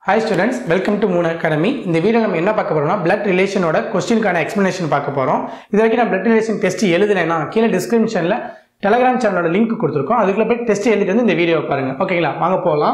Hi students welcome to moon academy இந்த video நம்ம என்ன பார்க்க போறோம்னா பிளட் ரிலேஷனோட கொஸ்டினுக்கான எக்ஸ்பிளனேஷன் பார்க்க போறோம் இது வரைக்கும் நான் பிளட் ரிலேஷன் டெஸ்ட் எழுதுனேன்னா கீழே டிஸ்கிரிப்ஷனில் டெலகிராம் சேனலோட லிங்க் கொடுத்துருக்கோம் அதுக்குள்ள போய் டெஸ்ட் எழுதிட்டு வந்து இந்த வீடியோ பாருங்க ஓகேங்களா வாங்க போகலாம்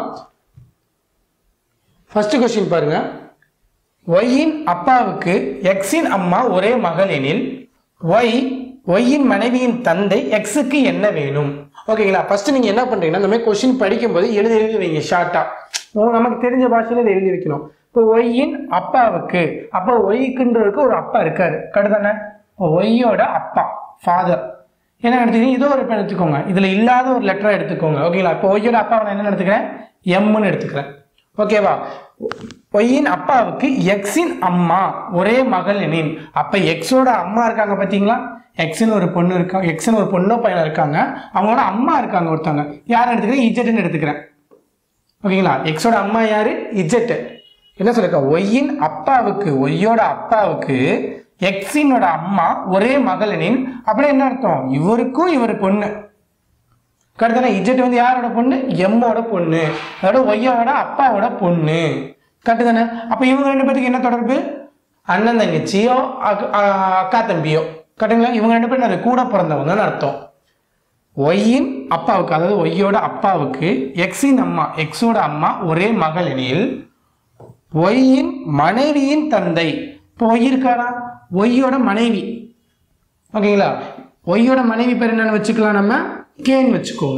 ஃபர்ஸ்ட் கொஸ்டின் பாருங்க ஒய்யின் அப்பாவுக்கு எக்ஸின் அம்மா ஒரே மகள் எனில் ஒய் ஒய்யின் மனைவியின் தந்தை எக்ஸுக்கு என்ன வேணும் ஓகேங்களா ஃபர்ஸ்ட் நீங்க என்ன பண்றீங்கன்னா இந்த மாதிரி கொஸ்டின் படிக்கும்போது எழுதி எழுதி வைங்க ஷார்ட்டா நமக்கு தெரிஞ்ச பாஷையில இதை எழுதி வைக்கணும் இப்போ ஒய்யின் அப்பாவுக்கு அப்போ ஒய்க்குன்றதுக்கு ஒரு அப்பா இருக்காரு கடுதானே ஒய்யோட அப்பா ஃபாதர் என்ன எடுத்துக்கிறீங்க இதோ ஒரு பேர் எடுத்துக்கோங்க இதுல இல்லாத ஒரு லெட்டரை எடுத்துக்கோங்க ஓகேங்களா இப்போ ஒய்யோட அப்பாவை நான் என்ன எடுத்துக்கிறேன் எம்னு எடுத்துக்கிறேன் ஓகேவா ஒய்யின் அப்பாவுக்கு எக்ஸின் அம்மா ஒரே மகள் எனின் அப்ப எக்ஸோட அம்மா இருக்காங்க பாத்தீங்களா எக்ஸ்னு ஒரு பொண்ணு இருக்கா எக்ஸ்னு ஒரு பொண்ணோ பையன் இருக்காங்க அவங்களோட அம்மா இருக்காங்க ஒருத்தவங்க யார் எடுத்துக்கிறேன் இஜெட்னு எடுத்துக்கிறேன் ஓகேங்களா எக்ஸோட அம்மா யாரு இஜெட் என்ன சொல்லிருக்கா ஒய்யின் அப்பாவுக்கு ஒய்யோட அப்பாவுக்கு எக்ஸினோட அம்மா ஒரே மகள் எனின் அப்படியே என்ன அர்த்தம் இவருக்கும் இவர் பொண்ணு கரெக்டான இஜெட் வந்து யாரோட பொண்ணு எம்மோட பொண்ணு அதோட ஒய்யோட அப்பாவோட பொண்ணு கரெக்டு தானே அப்போ இவங்க ரெண்டு பேருக்கு என்ன தொடர்பு அண்ணன் தங்கச்சியோ அக்- ஆ- அக்கா தம்பியோ கரெக்டுங்களா இவங்க ரெண்டு பேரும் அது கூட பிறந்தவங்கன்னு அர்த்தம் ஒய்யின் அப்பாவுக்கு அதாவது ஒய்யோட அப்பாவுக்கு எக்ஸின் அம்மா எக்ஸோட அம்மா ஒரே மகள் எனில் ஒய்யின் மனைவியின் தந்தை இப்போ ஒய் இருக்காரா ஒய்யோட மனைவி ஓகேங்களா ஒய்யோட மனைவி பேர் என்னன்னு வச்சுக்கலாம் நம்ம கேன்னு வச்சுக்கோங்க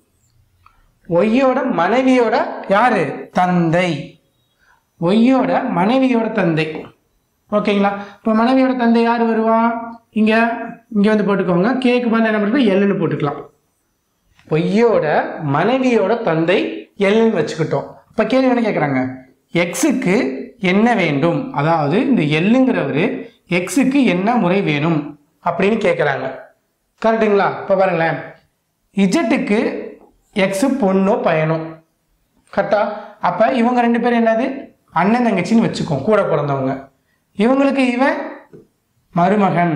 ஒய்யோட மனைவியோட யாரு தந்தை ஒய்யோட மனைவியோட தந்தை ஓகேங்களா இப்போ மனைவியோட தந்தை யார் வருவா இங்க இங்க வந்து போட்டுக்கோங்க கேக்கு பதில் என்ன பண்ணுறது எல்லுன்னு போட்டுக்கலாம் ஒய்யோட மனைவியோட தந்தை எல்லுன்னு வச்சுக்கிட்டோம் இப்போ கேள்வி என்ன கேட்குறாங்க எக்ஸுக்கு என்ன வேண்டும் அதாவது இந்த எல்லுங்கிறவர் எக்ஸுக்கு என்ன முறை வேணும் அப்படின்னு கேட்குறாங்க கரெக்டுங்களா இப்போ பாருங்களேன் இஜெட்டுக்கு எக்ஸு பொண்ணோ பையனோ கரெக்டா அப்போ இவங்க ரெண்டு பேரும் என்னது அண்ணன் தங்கச்சின்னு வச்சுக்கோம் கூட பிறந்தவங்க இவங்களுக்கு இவன் மருமகன்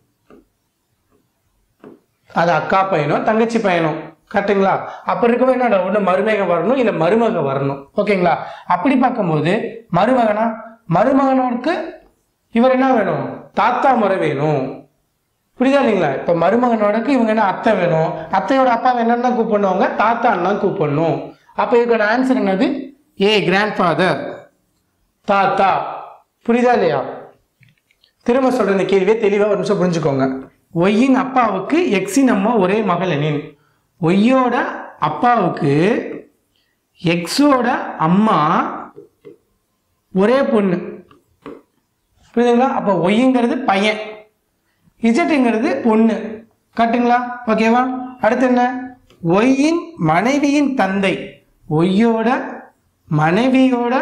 அது அக்கா பையனோ தங்கச்சி பையனோ கரெக்டுங்களா அப்படி இருக்கவே என்னடா ஒன்று மருமகன் வரணும் இல்லை மருமக வரணும் ஓகேங்களா அப்படி பார்க்கும்போது மருமகனா மருமகனுக்கு இவர் என்ன வேணும் தாத்தா முறை வேணும் புரியுதா இல்லைங்களா இப்போ மருமகனோடக்கு இவங்க என்ன அத்தை வேணும் அத்தையோட அப்பாவை என்னென்ன கூப்பிடணுவாங்க தாத்தா அண்ணா கூப்பிடணும் அப்போ இதுக்கான ஆன்சர் என்னது ஏ கிராண்ட் ஃபாதர் தாத்தா புரியுதா இல்லையா திரும்ப சொல்ற இந்த கேள்வியை தெளிவாக ஒரு நிமிஷம் புரிஞ்சுக்கோங்க ஒய்யின் அப்பாவுக்கு எக்ஸின் அம்மா ஒரே மகள் எனின் ஒய்யோட அப்பாவுக்கு எக்ஸோட அம்மா ஒரே பொண்ணு புரியுதுங்களா அப்போ ஒய்ங்கிறது பையன் இஜெட்டுங்கிறது பொண்ணு கட்டுங்களா ஓகேவா அடுத்து என்ன ஒய்யின் மனைவியின் தந்தை ஒய்யோட மனைவியோட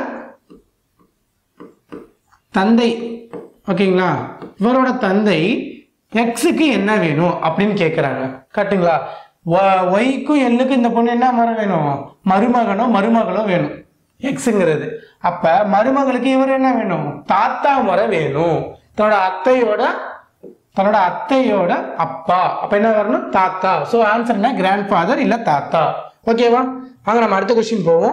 தந்தை ஓகேங்களா இவரோட தந்தை எக்ஸுக்கு என்ன வேணும் அப்படின்னு கேட்குறாங்க கட்டுங்களா ஒய்க்கும் எல்லுக்கும் இந்த பொண்ணு என்ன முறை வேணும் மருமகனோ மருமகளோ வேணும் எக்ஸுங்கிறது அப்ப மருமகளுக்கு இவர் என்ன வேணும் தாத்தா முறை வேணும் தன்னோட அத்தையோட தன்னோட அத்தையோட அப்பா அப்ப என்ன வரணும் தாத்தா ஸோ ஆன்சர் என்ன கிராண்ட் ஃபாதர் இல்ல தாத்தா ஓகேவா வாங்க நம்ம அடுத்த கொஸ்டின் போவோம்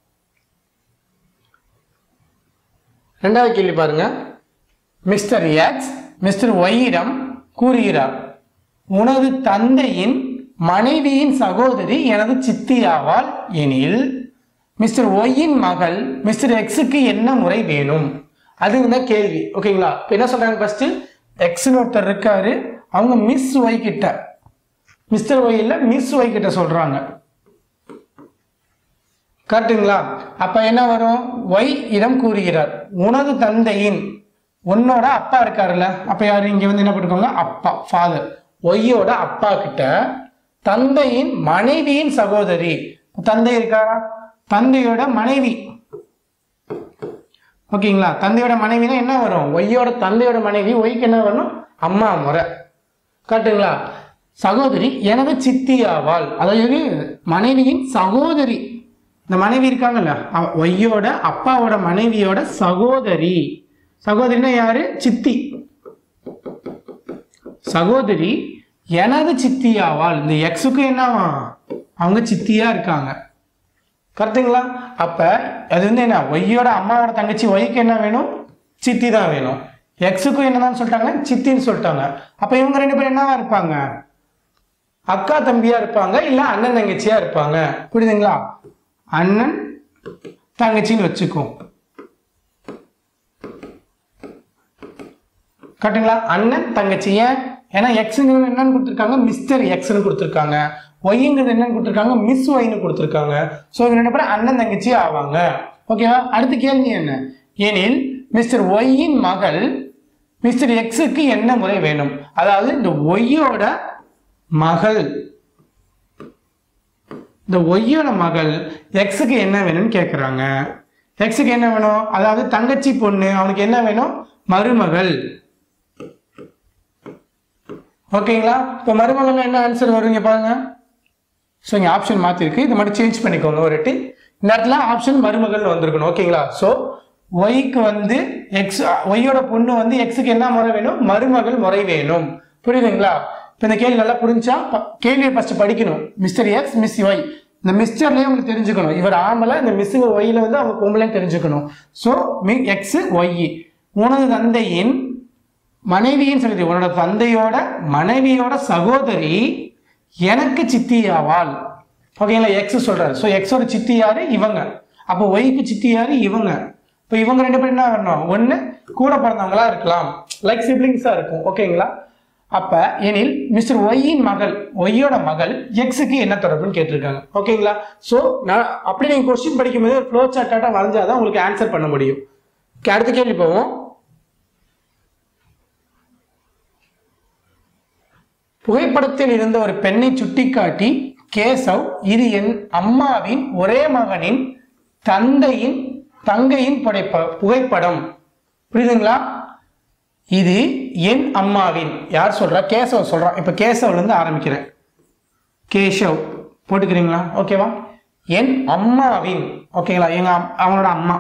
ரெண்டாவது கேள்வி பாருங்க மிஸ்டர் எக்ஸ் மிஸ்டர் ஒய்யிடம் கூறுகிறார் உனது தந்தையின் மனைவியின் சகோதரி எனது சித்தியாவால் எனில் மிஸ்டர் ஒய்யின் மகள் மிஸ்டர் எக்ஸுக்கு என்ன முறை வேணும் அதுதான் கேள்வி ஓகேங்களா இப்போ என்ன சொல்றாங்க ஃபர்ஸ்ட் எக்ஸ்னு ஒருத்தர் இருக்காரு அவங்க மிஸ் ஒய் கிட்ட மிஸ்டர் ஒய் இல்ல மிஸ் ஒய் கிட்ட சொல்றாங்க கரெக்டுங்களா அப்ப என்ன வரும் ஒய் இடம் கூறுகிறார் உனது தந்தையின் உன்னோட அப்பா இருக்காருல்ல அப்ப யாரு இங்க வந்து என்ன பண்ணிருக்காங்க அப்பா ஃபாதர் ஒய்யோட அப்பா கிட்ட தந்தையின் மனைவியின் சகோதரி தந்தை இருக்காரா தந்தையோட மனைவி ஓகேங்களா தந்தையோட மனைவினா என்ன வரும் ஒய்யோட தந்தையோட மனைவி ஒய்க்கு என்ன வரணும் அம்மா முறை கரெக்டுங்களா சகோதரி எனது சித்தி ஆவாள் அதாவது மனைவியின் சகோதரி இந்த மனைவி இருக்காங்கல்ல அவ- ஒய்யோட அப்பாவோட மனைவியோட சகோதரி சகோதரினா யாரு சித்தி சகோதரி எனது சித்தி ஆவாள் இந்த எக்ஸுக்கு என்னவா அவங்க சித்தியா இருக்காங்க கரெக்டுங்களா அப்ப அது வந்து என்ன ஒய்யோட அம்மாவோட தங்கச்சி ஒய்க்கு என்ன வேணும் சித்தி தான் வேணும் எக்ஸுக்கும் என்னதான் சொல்லிட்டாங்கன்னா சித்தின்னு சொல்லிட்டாங்க அப்ப இவங்க ரெண்டு பேரும் என்னவா இருப்பாங்க அக்கா தம்பியா இருப்பாங்க இல்ல அண்ணன் தங்கச்சியா இருப்பாங்க புரியுதுங்களா அண்ணன் தங்கச்சின்னு வச்சுக்கோ கரெக்டுங்களா அண்ணன் தங்கச்சி ஏன் ஏன்னா எக்ஸுங்கிறது என்னன்னு கொடுத்துருக்காங்க மிஸ்டர் எக்ஸ்னு கொடுத்துருக்காங்க ஒய்ங்கிறது என்னன்னு கொடுத்துருக்காங்க மிஸ் ஒய்னு கொடுத்துருக்காங்க ஸோ இவங்க ரெண்டு பேரும் அண்ணன் தங்கச்சி ஆவாங்க ஓகேவா அடுத்த கேள்வி என்ன எனில் மிஸ்டர் ஒய்யின் மகள் மிஸ்டர் எக்ஸுக்கு என்ன முறை வேணும் அதாவது இந்த ஒய்யோட மகள் இந்த ஒய்யோட மகள் எக்ஸுக்கு என்ன வேணும்னு கேட்குறாங்க எக்ஸுக்கு என்ன வேணும் அதாவது தங்கச்சி பொண்ணு அவனுக்கு என்ன வேணும் மருமகள் ஓகேங்களா இப்போ மருமகள் என்ன ஆன்சர் வருவீங்க பாருங்க ஸோ இங்கே ஆப்ஷன் மாற்றிருக்கு இது மட்டும் சேஞ்ச் பண்ணிக்கோங்க ஒரு வாட்டி இந்த இடத்துல ஆப்ஷன் மருமகள் வந்திருக்கணும் ஓகேங்களா ஸோ ஒய்க்கு வந்து எக்ஸ் ஒய்யோட பொண்ணு வந்து எக்ஸுக்கு என்ன முறை வேணும் மருமகள் முறை வேணும் புரியுதுங்களா இப்போ இந்த கேள்வி நல்லா புரிஞ்சா ப- கேள்வியை ஃபர்ஸ்ட் படிக்கணும் மிஸ்டர் எக்ஸ் மிஸ் ஒய் இந்த மிஸ்டர்லேயே உங்களுக்கு தெரிஞ்சுக்கணும் இவர் ஆம்பளை இந்த மிஸ்ஸுங்க ஒய்ல வந்து அவங்க பொம்பளைன்னு தெரிஞ்சுக்கணும் ஸோ மி எக்ஸ் ஒய் உனது தந்தையின் மனைவியின் சொல்லிட்டு உன்னோட தந்தையோட மனைவியோட சகோதரி எனக்கு சித்தி ஆவாள் ஓகேங்களா எக்ஸ் சொல்றாரு ஸோ எக்ஸோட சித்தி யாரு இவங்க அப்போ ஒய்க்கு சித்தி யாரு இவங்க இப்போ இவங்க ரெண்டு பேரும் என்ன வரணும் ஒன்று கூட பிறந்தவங்களா இருக்கலாம் லைக் சிப்ளிங்ஸாக இருக்கும் ஓகேங்களா அப்ப எனில் மிஸ்டர் ஒய்யின் மகள் ஒய்யோட மகள் எக்ஸுக்கு என்ன தொடர்புன்னு கேட்டிருக்காங்க ஓகேங்களா ஸோ நான் அப்படி நீங்கள் கொஸ்டின் படிக்கும்போது ஒரு ஃப்ளோ சார்ட்டாக வரைஞ்சாதான் உங்களுக்கு ஆன்சர் பண்ண முடியும் Okay, அடுத்த கேள்வி போவோம் புகைப்படத்தில் இருந்த ஒரு பெண்ணை சுட்டிக்காட்டி கேசவ் இது என் அம்மாவின் ஒரே மகனின் தந்தையின் தங்கையின் படைப்ப புகைப்படம் புரியுதுங்களா இது என் அம்மாவின் யார் சொல்றா கேசவ் சொல்றான் இப்ப கேசவ்ல இருந்து ஆரம்பிக்கிறேன் கேசவ் போட்டுக்கிறீங்களா ஓகேவா என் அம்மாவின் ஓகேங்களா எங்க அம்- அவனோட அம்மா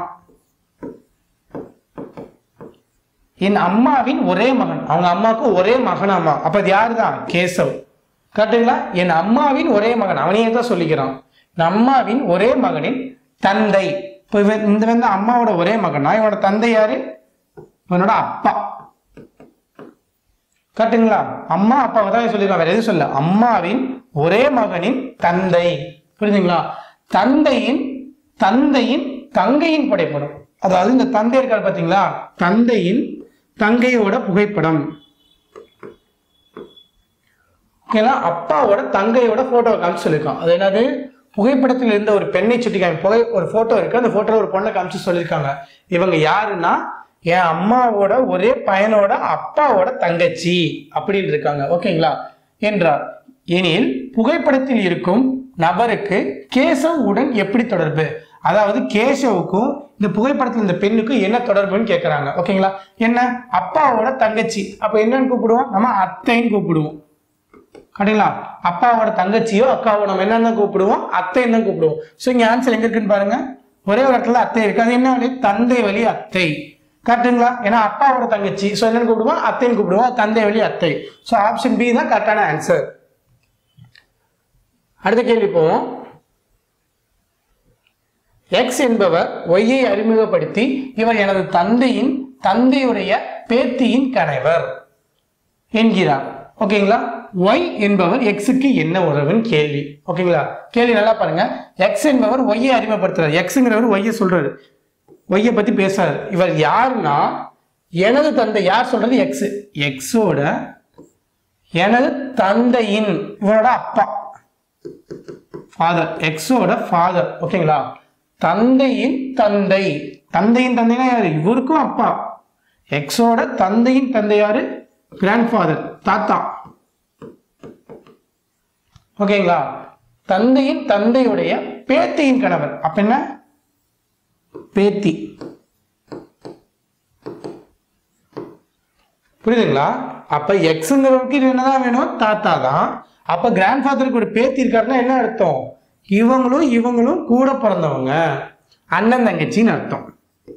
என் அம்மாவின் ஒரே மகன் அவங்க அம்மாவுக்கு ஒரே மகன் அம்மா அப்ப இது யாரு தான் கேசவ் கரெக்டுங்களா என் அம்மாவின் ஒரே மகன் அவனையே தான் சொல்லிக்கிறான் என் அம்மாவின் ஒரே மகனின் தந்தை இப்போ இவன் இந்த வந்து அம்மாவோட ஒரே மகனா இவனோட தந்தை யாரு இவனோட அப்பா கரெக்டுங்களா அம்மா அப்பாவை தான் சொல்லிருக்கான் வேற எதுவும் சொல்ல அம்மாவின் ஒரே மகனின் தந்தை புரியுதுங்களா தந்தையின் தந்தையின் தங்கையின் புகைப்படம் அதாவது இந்த தந்தை இருக்கார் பாத்தீங்களா தந்தையின் தங்கையோட புகைப்படம் ஓகேங்களா அப்பாவோட தங்கையோட போட்டோ காமிச்சு சொல்லியிருக்கான் அது என்னது புகைப்படத்தில் இருந்த ஒரு பெண்ணை சுட்டி காமி புகை ஒரு போட்டோ இருக்கு அந்த போட்டோல ஒரு பொண்ணை காமிச்சு சொல்லியிருக்காங்க இவங்க யாருன்னா என் அம்மாவோட ஒரே பையனோட அப்பாவோட தங்கச்சி அப்படின்னு இருக்காங்க ஓகேங்களா என்றார் எனில் புகைப்படத்தில் இருக்கும் நபருக்கு கேசவ் உடன் எப்படி தொடர்பு அதாவது கேசவுக்கும் இந்த புகைப்படத்தில் இந்த பெண்ணுக்கும் என்ன தொடர்புன்னு கேட்கறாங்க ஓகேங்களா என்ன அப்பாவோட தங்கச்சி அப்ப என்னன்னு கூப்பிடுவோம் நம்ம அத்தைன்னு கூப்பிடுவோம் கரெக்டுங்களா அப்பாவோட தங்கச்சியோ அக்காவோ நம்ம என்னன்னு கூப்பிடுவோம் அத்தைன்னு தான் கூப்பிடுவோம் ஸோ இங்க ஆன்சர் எங்க இருக்குன்னு பாருங்க ஒரே ஒரு இடத்துல அத்தை இருக்கு அது என்ன வழி தந்தை வழி அத்தை கரெக்டுங்களா ஏன்னா அப்பாவோட தங்கச்சி ஸோ என்னன்னு கூப்பிடுவோம் அத்தைன்னு கூப்பிடுவோம் தந்தை வழி அத்தை ஸோ ஆப்ஷன் பி தான் கரெக்டான ஆன்சர் அடுத்த கேள்வி போவோம் எக்ஸ் என்பவர் ஒய்யை அறிமுகப்படுத்தி இவர் எனது தந்தையின் தந்தையுடைய பேத்தியின் கணவர் என்கிறார் ஓகேங்களா ஒய் என்பவர் எக்ஸுக்கு என்ன உறவுன்னு கேள்வி ஓகேங்களா கேள்வி நல்லா பாருங்க எக்ஸ் என்பவர் ஒய்யை அறிமுகப்படுத்துறாரு எக்ஸுங்கிறவர் ஒய்யை சொல்றாரு ஒய்யை பத்தி பேசுறாரு இவர் யாருன்னா எனது தந்தை யார் சொல்றது எக்ஸ் எக்ஸோட எனது தந்தையின் இவனோட அப்பா ஃபாதர் எக்ஸோட ஃபாதர் ஓகேங்களா தந்தையின் தந்தை தந்தையின் தந்தைனா யாரு இவருக்கும் அப்பா எக்ஸோட தந்தையின் தந்தை யாரு கிராண்ட் ஃபாதர் தாத்தா ஓகேங்களா தந்தையின் தந்தையுடைய பேத்தியின் கணவர் அப்ப என்ன பேத்தி புரியுதுங்களா அப்ப எக்ஸுங்கிறவருக்கு இது என்னதான் வேணும் தாத்தா தான் அப்ப கிராண்ட் ஃபாதருக்கு ஒரு பேத்தி இருக்காருன்னா என்ன அர்த்தம் இவங்களும் இவங்களும் கூட பிறந்தவங்க அண்ணன் தங்கச்சின்னு அர்த்தம்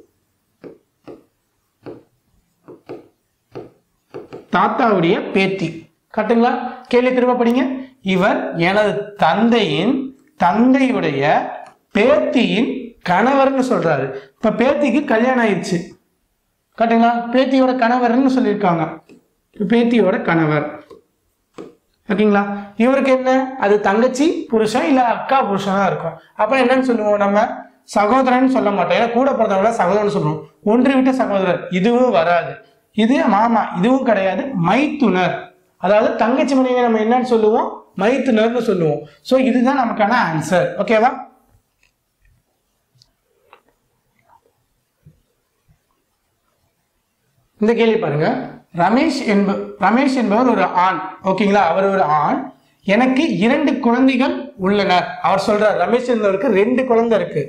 தாத்தாவுடைய பேத்தி கட்டுங்களா கேள்வி திரும்ப படிங்க இவர் எனது தந்தையின் தந்தையுடைய பேத்தியின் கணவர்னு சொல்றாரு இப்ப பேத்திக்கு கல்யாணம் ஆயிடுச்சு கரெக்டுங்களா பேத்தியோட கணவர்னு சொல்லியிருக்காங்க பேத்தியோட கணவர் ஓகேங்களா இவருக்கு என்ன அது தங்கச்சி புருஷன் இல்ல அக்கா புருஷனா இருக்கும் அப்ப என்னன்னு சொல்லுவோம் நம்ம சகோதரன் சொல்ல மாட்டோம் ஏன்னா கூட பிறந்தவங்கள சகோதரன் சொல்லுவோம் ஒன்று விட்ட சகோதரர் இதுவும் வராது இது மாமா இதுவும் கிடையாது மைத்துனர் அதாவது தங்கச்சி மனைவி நம்ம என்னன்னு சொல்லுவோம் மைத்துனர்னு சொல்லுவோம் ஸோ இதுதான் நமக்கான ஆன்சர் ஓகேவா இந்த கேள்வி பாருங்க ரமேஷ் என்ப ரமேஷ் என்பவர் ஒரு ஆண் ஓகேங்களா அவர் ஒரு ஆண் எனக்கு இரண்டு குழந்தைகள் உள்ளனர் அவர் சொல்றார் ரமேஷ் என்பவருக்கு ரெண்டு குழந்தை இருக்கு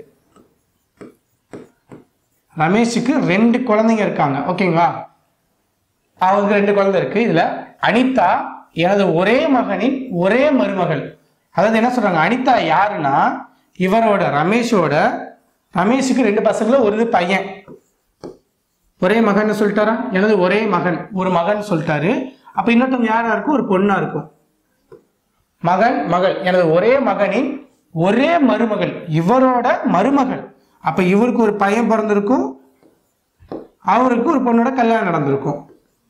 ரமேஷுக்கு ரெண்டு குழந்தைங்க இருக்காங்க ஓகேங்களா அவருக்கு ரெண்டு குழந்தை இருக்கு இதுல அனிதா எனது ஒரே மகனின் ஒரே மருமகள் அதாவது என்ன சொல்றாங்க அனிதா யாருன்னா இவரோட ரமேஷோட ரமேஷுக்கு ரெண்டு பசங்களும் ஒரு பையன் ஒரே மகன் சொல்லிட்டாரா எனது ஒரே மகன் ஒரு மகன் சொல்லிட்டாரு அப்ப இன்னொருத்தவங்க யாரா இருக்கும் ஒரு பொண்ணா இருக்கும் மகன் மகள் எனது ஒரே மகனின் ஒரே மருமகள் இவரோட மருமகள் அப்ப இவருக்கு ஒரு பையன் பிறந்திருக்கும் அவருக்கு ஒரு பொண்ணோட கல்யாணம் நடந்திருக்கும்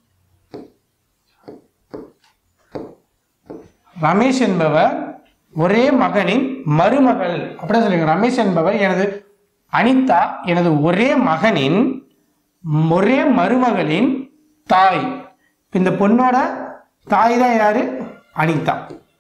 ரமேஷ் என்பவர் ஒரே மகனின் மருமகள் அப்படிதான் சொல்லுங்க ரமேஷ் என்பவர் எனது அனிதா எனது ஒரே மகனின் ஒரே மருமகளின் தாய் இந்த பொண்ணோட தாய் தான் யாரு அனிதா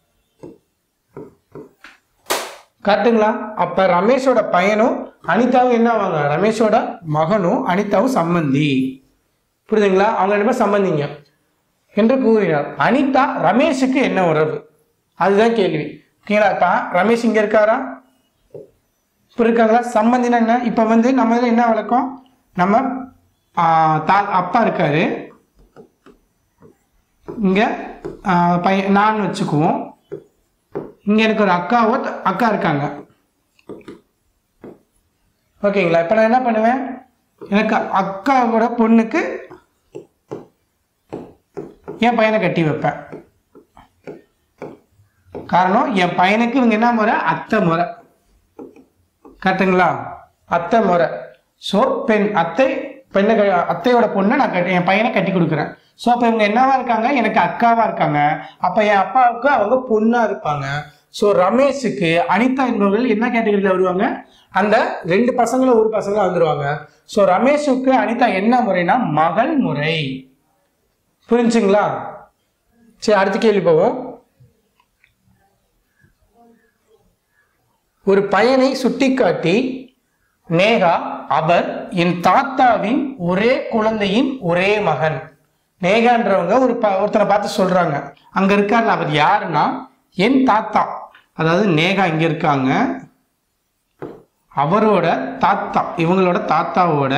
கரெக்டுங்களா அப்ப ரமேஷோட பையனும் அனிதாவும் என்ன ஆவாங்க ரமேஷோட மகனும் அனிதாவும் சம்பந்தி புரியுதுங்களா அவங்க ரெண்டு பேரும் சம்பந்திங்க என்று கூறினார் அனிதா ரமேஷுக்கு என்ன உறவு அதுதான் கேள்வி ஓகேங்களா இப்ப ரமேஷ் இங்க இருக்காரா இப்ப இருக்காங்களா சம்பந்தினா என்ன இப்ப வந்து நம்ம இதுல என்ன வழக்கம் நம்ம ஆ, தா அப்பா இருக்காரு இங்க ஆ, பையன் நான் வச்சுக்குவோம் இங்க எனக்கு ஒரு அக்காவோ த- அக்கா இருக்காங்க ஓகேங்களா இப்ப நான் என்ன பண்ணுவேன் எனக்கு அக்காவோட பொண்ணுக்கு என் பையனை கட்டி வைப்பேன் காரணம் என் பையனுக்கு இவங்க என்ன முறை அத்தை முறை கரெக்டுங்களா அத்தை முறை ஸோ பெண் அத்தை பெண்ணை க- அத்தையோட பொண்ணை நான் கட்டி என் பையனை கட்டி கொடுக்குறேன் ஸோ அப்போ இவங்க என்னவா இருக்காங்க எனக்கு அக்காவா இருக்காங்க அப்போ என் அப்பாவுக்கு அவங்க பொண்ணா இருப்பாங்க ஸோ ரமேஷுக்கு அனிதா என்பவர்கள் என்ன கேட்டகரியில் வருவாங்க அந்த ரெண்டு பசங்களும் ஒரு பசங்களும் வந்துருவாங்க ஸோ ரமேஷுக்கு அனிதா என்ன முறைனா மகள் முறை புரிஞ்சுங்களா சரி அடுத்த கேள்வி போவோம் ஒரு பையனை சுட்டிக்காட்டி நேகா அவர் என் தாத்தாவின் ஒரே குழந்தையின் ஒரே மகன் நேகான்றவங்க ஒரு ப ஒருத்தனை பார்த்து சொல்றாங்க அங்க இருக்கார்ல அவர் யாருன்னா என் தாத்தா அதாவது நேகா இங்க இருக்காங்க அவரோட தாத்தா இவங்களோட தாத்தாவோட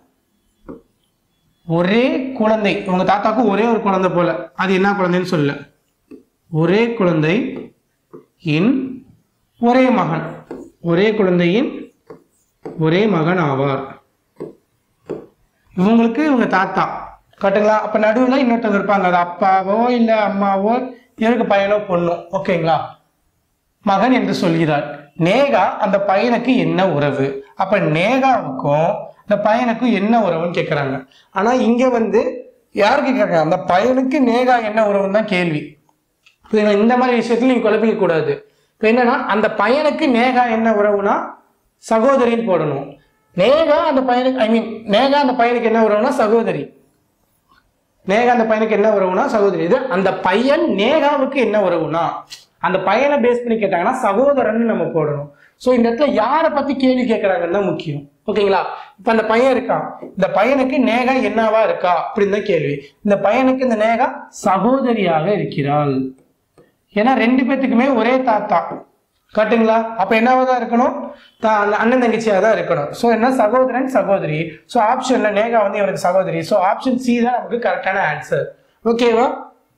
ஒரே குழந்தை இவங்க தாத்தாவுக்கு ஒரே ஒரு குழந்தை போல அது என்ன குழந்தைன்னு சொல்லல ஒரே குழந்தை இன் ஒரே மகன் ஒரே குழந்தையின் ஒரே மகன் ஆவார் இவங்களுக்கு இவங்க தாத்தா கரெக்டுங்களா அப்ப நடுவுல இன்னொருத்தவங்க இருப்பாங்க அது அப்பாவோ இல்ல அம்மாவோ இவருக்கு பையனோ பொண்ணோ ஓகேங்களா மகன் என்று சொல்கிறார் நேகா அந்த பையனுக்கு என்ன உறவு அப்ப நேகாவுக்கும் அந்த பையனுக்கும் என்ன உறவுன்னு கேக்குறாங்க ஆனா இங்க வந்து யாருக்கு கேட்கறாங்க அந்த பையனுக்கு நேகா என்ன உறவுன்னு தான் கேள்வி புரியுதுங்களா? இந்த மாதிரி விஷயத்துல நீங்க குழப்பிக்க கூடாது இப்போ என்னன்னா அந்த பையனுக்கு நேகா என்ன உறவுனா சகோதரின்னு போடணும் நேகா அந்த பையனுக்கு ஐ மீன் நேகா அந்த பையனுக்கு என்ன உறவுனா சகோதரி நேகா அந்த பையனுக்கு என்ன உறவுனா சகோதரி இது அந்த பையன் நேகாவுக்கு என்ன உறவுனா அந்த பையனை பேஸ் பண்ணி கேட்டாங்கன்னா சகோதரன் நம்ம போடணும் ஸோ இந்த இடத்துல யாரை பத்தி கேள்வி கேட்கறாங்கன்னு தான் முக்கியம் ஓகேங்களா இப்ப அந்த பையன் இருக்கான் இந்த பையனுக்கு நேகா என்னவா இருக்கா அப்படின்னு தான் கேள்வி இந்த பையனுக்கு இந்த நேகா சகோதரியாக இருக்கிறாள் ஏன்னா ரெண்டு பேத்துக்குமே ஒரே தாத்தா கரெக்டுங்களா அப்ப என்னவா தான் இருக்கணும் தா- அந்த அண்ணன் தங்கச்சியா தான் இருக்கணும் ஸோ என்ன சகோதரன் சகோதரி ஸோ ஆப்ஷன்ல நேகா வந்து இவனுக்கு சகோதரி ஸோ ஆப்ஷன் சி தான் நமக்கு கரெக்டான ஆன்சர் ஓகேவா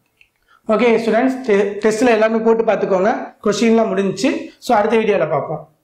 ஓகே ஸ்டூடெண்ட்ஸ் டெஸ்ட்ல எல்லாமே போட்டு பார்த்துக்கோங்க கொஸ்டின்லாம் முடிஞ்சுச்சு ஸோ அடுத்த வீடியோவில் பார்ப்போம்